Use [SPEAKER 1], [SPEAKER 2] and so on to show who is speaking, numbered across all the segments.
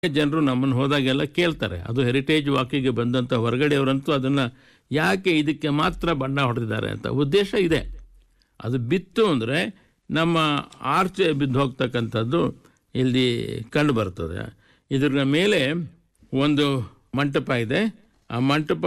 [SPEAKER 1] ಜನರು ನಮ್ಮನ್ನು ಹೋದಾಗೆಲ್ಲ ಕೇಳ್ತಾರೆ ಅದು ಹೆರಿಟೇಜ್ ವಾಕಿಗೆ ಬಂದಂಥ ಹೊರಗಡೆಯವರಂತೂ ಅದನ್ನು ಯಾಕೆ ಇದಕ್ಕೆ ಮಾತ್ರ ಬಣ್ಣ ಹೊಡೆದಿದ್ದಾರೆ ಅಂತ ಉದ್ದೇಶ ಇದೆ ಅದು ಬಿತ್ತು ಅಂದರೆ ನಮ್ಮ ಆರ್ಚೆ ಬಿದ್ದು ಹೋಗ್ತಕ್ಕಂಥದ್ದು ಇಲ್ಲಿ ಕಂಡು ಬರ್ತದೆ ಇದರ ಮೇಲೆ ಒಂದು ಮಂಟಪ ಇದೆ ಆ ಮಂಟಪ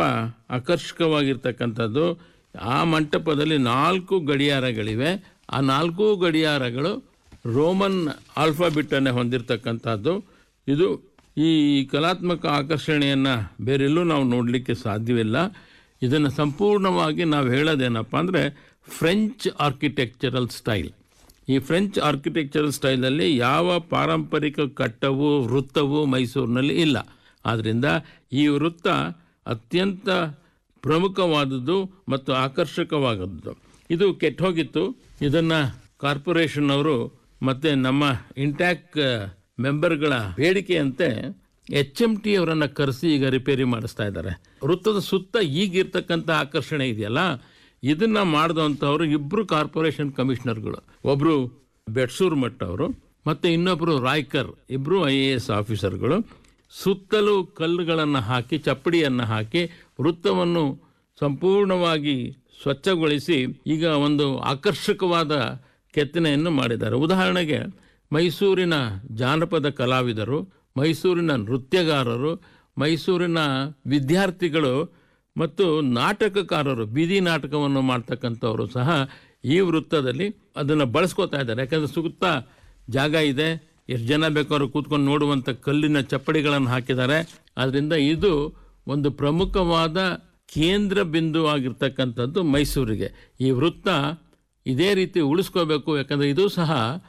[SPEAKER 1] ಆಕರ್ಷಕವಾಗಿರ್ತಕ್ಕಂಥದ್ದು ಆ ಮಂಟಪದಲ್ಲಿ ನಾಲ್ಕು ಗಡಿಯಾರಗಳಿವೆ ಆ ನಾಲ್ಕು ಗಡಿಯಾರಗಳು ರೋಮನ್ ಆಲ್ಫಾಬಿಟ್ಟನ್ನು ಹೊಂದಿರತಕ್ಕಂಥದ್ದು ಇದು ಈ ಕಲಾತ್ಮಕ ಆಕರ್ಷಣೆಯನ್ನು ಬೇರೆಲ್ಲೂ ನಾವು ನೋಡಲಿಕ್ಕೆ ಸಾಧ್ಯವಿಲ್ಲ ಇದನ್ನು ಸಂಪೂರ್ಣವಾಗಿ ನಾವು ಹೇಳೋದೇನಪ್ಪ ಅಂದರೆ ಫ್ರೆಂಚ್ ಆರ್ಕಿಟೆಕ್ಚರಲ್ ಸ್ಟೈಲ್ ಈ ಫ್ರೆಂಚ್ ಆರ್ಕಿಟೆಕ್ಚರಲ್ ಸ್ಟೈಲಲ್ಲಿ ಯಾವ ಪಾರಂಪರಿಕ ಕಟ್ಟವು ವೃತ್ತವು ಮೈಸೂರಿನಲ್ಲಿ ಇಲ್ಲ ಆದ್ದರಿಂದ ಈ ವೃತ್ತ ಅತ್ಯಂತ ಪ್ರಮುಖವಾದದ್ದು ಮತ್ತು ಆಕರ್ಷಕವಾದದ್ದು ಇದು ಕೆಟ್ಟೋಗಿತ್ತು ಇದನ್ನು ಕಾರ್ಪೊರೇಷನ್ ಅವರು ಮತ್ತು ನಮ್ಮ ಇಂಟ್ಯಾಕ್ ಮೆಂಬರ್ಗಳ ಬೇಡಿಕೆಯಂತೆ ಎಚ್ ಎಂ ಟಿ ಅವರನ್ನು ಕರೆಸಿ ಈಗ ರಿಪೇರಿ ಮಾಡಿಸ್ತಾ ಇದ್ದಾರೆ ವೃತ್ತದ ಸುತ್ತ ಈಗಿರ್ತಕ್ಕಂಥ ಆಕರ್ಷಣೆ ಇದೆಯಲ್ಲ ಇದನ್ನ ಮಾಡಿದಂಥವ್ರು ಇಬ್ಬರು ಕಾರ್ಪೊರೇಷನ್ ಕಮಿಷನರ್ಗಳು ಒಬ್ಬರು ಬೆಟ್ಸೂರ್ ಮಠ್ ಅವರು ಮತ್ತು ಇನ್ನೊಬ್ಬರು ರಾಯ್ಕರ್ ಇಬ್ಬರು ಐ ಎ ಎಸ್ ಆಫೀಸರ್ಗಳು ಸುತ್ತಲೂ ಕಲ್ಲುಗಳನ್ನು ಹಾಕಿ ಚಪ್ಪಡಿಯನ್ನು ಹಾಕಿ ವೃತ್ತವನ್ನು ಸಂಪೂರ್ಣವಾಗಿ ಸ್ವಚ್ಛಗೊಳಿಸಿ ಈಗ ಒಂದು ಆಕರ್ಷಕವಾದ ಕೆತ್ತನೆಯನ್ನು ಮಾಡಿದ್ದಾರೆ ಉದಾಹರಣೆಗೆ ಮೈಸೂರಿನ ಜಾನಪದ ಕಲಾವಿದರು ಮೈಸೂರಿನ ನೃತ್ಯಗಾರರು ಮೈಸೂರಿನ ವಿದ್ಯಾರ್ಥಿಗಳು ಮತ್ತು ನಾಟಕಕಾರರು ಬೀದಿ ನಾಟಕವನ್ನು ಮಾಡ್ತಕ್ಕಂಥವರು ಸಹ ಈ ವೃತ್ತದಲ್ಲಿ ಅದನ್ನು ಬಳಸ್ಕೋತಾ ಇದ್ದಾರೆ ಯಾಕಂದರೆ ಸುತ್ತ ಜಾಗ ಇದೆ ಎಷ್ಟು ಜನ ಬೇಕಾದ್ರೂ ಕೂತ್ಕೊಂಡು ನೋಡುವಂಥ ಕಲ್ಲಿನ ಚಪ್ಪಡಿಗಳನ್ನು ಹಾಕಿದ್ದಾರೆ ಆದ್ದರಿಂದ ಇದು ಒಂದು ಪ್ರಮುಖವಾದ ಕೇಂದ್ರ ಬಿಂದು ಆಗಿರ್ತಕ್ಕಂಥದ್ದು ಮೈಸೂರಿಗೆ ಈ ವೃತ್ತ ಇದೇ ರೀತಿ ಉಳಿಸ್ಕೋಬೇಕು ಯಾಕಂದರೆ ಇದು ಸಹ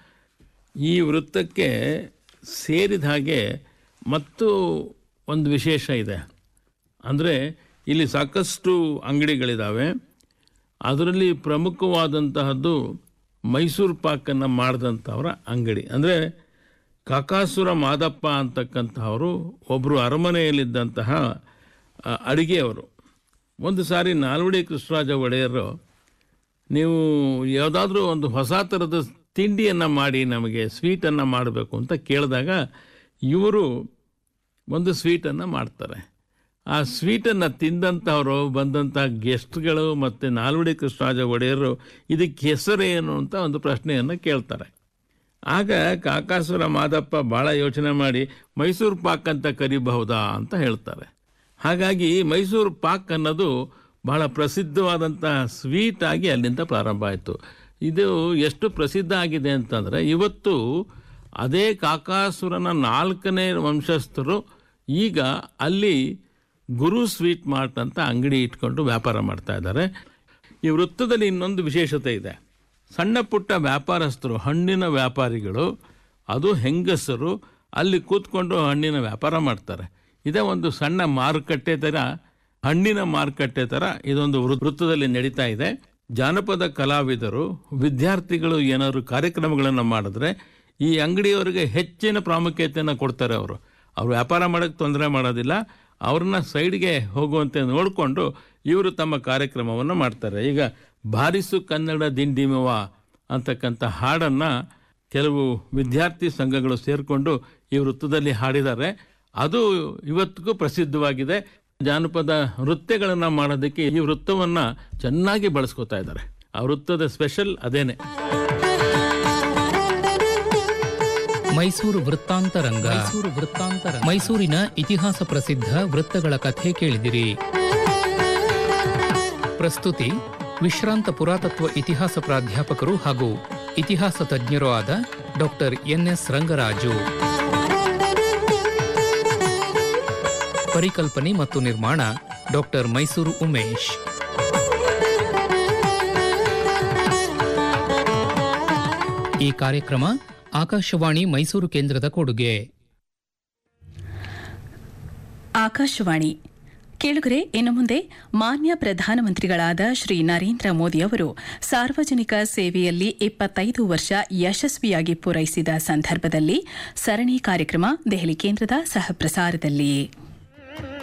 [SPEAKER 1] ಈ ವೃತ್ತಕ್ಕೆ ಸೇರಿದ ಹಾಗೆ ಮತ್ತು ಒಂದು ವಿಶೇಷ ಇದೆ ಅಂದರೆ ಇಲ್ಲಿ ಸಾಕಷ್ಟು ಅಂಗಡಿಗಳಿದ್ದಾವೆ ಅದರಲ್ಲಿ ಪ್ರಮುಖವಾದಂತಹದ್ದು ಮೈಸೂರು ಪಾಕನ್ನು ಮಾಡಿದಂಥವರ ಅಂಗಡಿ ಅಂದರೆ ಕಾಕಾಸುರ ಮಾದಪ್ಪ ಅಂತಕ್ಕಂಥವರು ಒಬ್ಬರು ಅರಮನೆಯಲ್ಲಿದ್ದಂತಹ ಆ, ಅಡಿಗೆಯವರು ಒಂದು ಸಾರಿ ನಾಲ್ವಡಿ ಕೃಷ್ಣರಾಜ ಒಡೆಯರು ನೀವು ಯಾವುದಾದ್ರೂ ಒಂದು ಹೊಸ ಥರದ ತಿಂಡಿಯನ್ನು ಮಾಡಿ ನಮಗೆ ಸ್ವೀಟನ್ನು ಮಾಡಬೇಕು ಅಂತ ಕೇಳಿದಾಗ ಇವರು ಒಂದು ಸ್ವೀಟನ್ನು ಮಾಡ್ತಾರೆ ಆ ಸ್ವೀಟನ್ನು ತಿಂದಂಥವರು ಬಂದಂಥ ಗೆಸ್ಟ್ಗಳು ಮತ್ತು ನಾಲ್ವಡಿ ಕೃಷ್ಣರಾಜ ಒಡೆಯರು ಇದಕ್ಕೆ ಹೆಸರೇನು ಅಂತ ಒಂದು ಪ್ರಶ್ನೆಯನ್ನು ಕೇಳ್ತಾರೆ ಆಗ ಕಾಕಾಸುರ ಮಾದಪ್ಪ ಭಾಳ ಯೋಚನೆ ಮಾಡಿ ಮೈಸೂರು ಪಾಕ್ ಅಂತ ಕರಿಬಹುದಾ ಅಂತ ಹೇಳ್ತಾರೆ ಹಾಗಾಗಿ ಮೈಸೂರು ಪಾಕ್ ಅನ್ನೋದು ಬಹಳ ಪ್ರಸಿದ್ಧವಾದಂತಹ ಸ್ವೀಟ್ ಆಗಿ ಅಲ್ಲಿಂದ ಪ್ರಾರಂಭ ಆಯಿತು ಇದು ಎಷ್ಟು ಪ್ರಸಿದ್ಧ ಆಗಿದೆ ಅಂತಂದರೆ ಇವತ್ತು ಅದೇ ಕಾಕಾಸುರನ ನಾಲ್ಕನೇ ವಂಶಸ್ಥರು ಈಗ ಅಲ್ಲಿ ಗುರು ಸ್ವೀಟ್ ಮಾರ್ಟ್ ಅಂತ ಅಂಗಡಿ ಇಟ್ಕೊಂಡು ವ್ಯಾಪಾರ ಮಾಡ್ತಾ ಇದ್ದಾರೆ ಈ ವೃತ್ತದಲ್ಲಿ ಇನ್ನೊಂದು ವಿಶೇಷತೆ ಇದೆ ಸಣ್ಣ ಪುಟ್ಟ ವ್ಯಾಪಾರಸ್ಥರು ಹಣ್ಣಿನ ವ್ಯಾಪಾರಿಗಳು ಅದು ಹೆಂಗಸರು ಅಲ್ಲಿ ಕೂತ್ಕೊಂಡು ಹಣ್ಣಿನ ವ್ಯಾಪಾರ ಮಾಡ್ತಾರೆ ಇದೇ ಒಂದು ಸಣ್ಣ ಮಾರುಕಟ್ಟೆ ಥರ ಹಣ್ಣಿನ ಮಾರುಕಟ್ಟೆ ಥರ ಇದೊಂದು ವೃ- ವೃತ್ತದಲ್ಲಿ ನಡೀತಾ ಇದೆ ಜಾನಪದ ಕಲಾವಿದರು ವಿದ್ಯಾರ್ಥಿಗಳು ಏನಾದ್ರು ಕಾರ್ಯಕ್ರಮಗಳನ್ನು ಮಾಡಿದ್ರೆ ಈ ಅಂಗಡಿಯವರಿಗೆ ಹೆಚ್ಚಿನ ಪ್ರಾಮುಖ್ಯತೆಯನ್ನು ಕೊಡ್ತಾರೆ ಅವರು ಅವ್ರು ವ್ಯಾಪಾರ ಮಾಡೋಕ್ಕೆ ತೊಂದರೆ ಮಾಡೋದಿಲ್ಲ ಅವ್ರನ್ನ ಸೈಡ್ಗೆ ಹೋಗುವಂತೆ ನೋಡಿಕೊಂಡು ಇವರು ತಮ್ಮ ಕಾರ್ಯಕ್ರಮವನ್ನು ಮಾಡ್ತಾರೆ ಈಗ ಬಾರಿಸು ಕನ್ನಡ ದಿಂಡಿಮವ ಅಂತಕ್ಕಂಥ ಹಾಡನ್ನು ಕೆಲವು ವಿದ್ಯಾರ್ಥಿ ಸಂಘಗಳು ಸೇರಿಕೊಂಡು ಈ ವೃತ್ತದಲ್ಲಿ ಹಾಡಿದ್ದಾರೆ ಅದು ಇವತ್ತಿಗೂ ಪ್ರಸಿದ್ಧವಾಗಿದೆ ಜಾನಪದ ನೃತ್ಯಗಳನ್ನು ಮಾಡೋದಕ್ಕೆ ಈ ವೃತ್ತವನ್ನು ಚೆನ್ನಾಗಿ ಬಳಸ್ಕೊತಾ ಇದ್ದಾರೆ ಆ ವೃತ್ತದ ಸ್ಪೆಷಲ್ ಅದೇನೆ
[SPEAKER 2] ಮೈಸೂರು ವೃತ್ತಾಂತರಂಗ ಮೈಸೂರು ವೃತ್ತಾಂತರ ಮೈಸೂರಿನ ಇತಿಹಾಸ ಪ್ರಸಿದ್ಧ ವೃತ್ತಗಳ ಕಥೆ ಕೇಳಿದಿರಿ ಪ್ರಸ್ತುತಿ ವಿಶ್ರಾಂತ ಪುರಾತತ್ವ ಇತಿಹಾಸ ಪ್ರಾಧ್ಯಾಪಕರು ಹಾಗೂ ಇತಿಹಾಸ ತಜ್ಞರೂ ಆದ ಡಾಕ್ಟರ್ ಎನ್ಎಸ್ ರಂಗರಾಜು ಪರಿಕಲ್ಪನೆ ಮತ್ತು ನಿರ್ಮಾಣ ಡಾಕ್ಟರ್ ಮೈಸೂರು ಉಮೇಶ್ ಈ ಕಾರ್ಯಕ್ರಮ ಆಕಾಶವಾಣಿ ಮೈಸೂರು ಕೇಂದ್ರದ ಕೊಡುಗೆ
[SPEAKER 3] ಆಕಾಶವಾಣಿ ಕೇಳುಗರೆ ಇನ್ನು ಮುಂದೆ ಮಾನ್ಯ ಪ್ರಧಾನಮಂತ್ರಿಗಳಾದ ಶ್ರೀ ನರೇಂದ್ರ ಮೋದಿ ಅವರು ಸಾರ್ವಜನಿಕ ಸೇವೆಯಲ್ಲಿ ಇಪ್ಪತ್ತೈದು ವರ್ಷ ಯಶಸ್ವಿಯಾಗಿ ಪೂರೈಸಿದ ಸಂದರ್ಭದಲ್ಲಿ ಸರಣಿ ಕಾರ್ಯಕ್ರಮ ದೆಹಲಿ ಕೇಂದ್ರದ ಸಹಪ್ರಸಾರದಲ್ಲಿ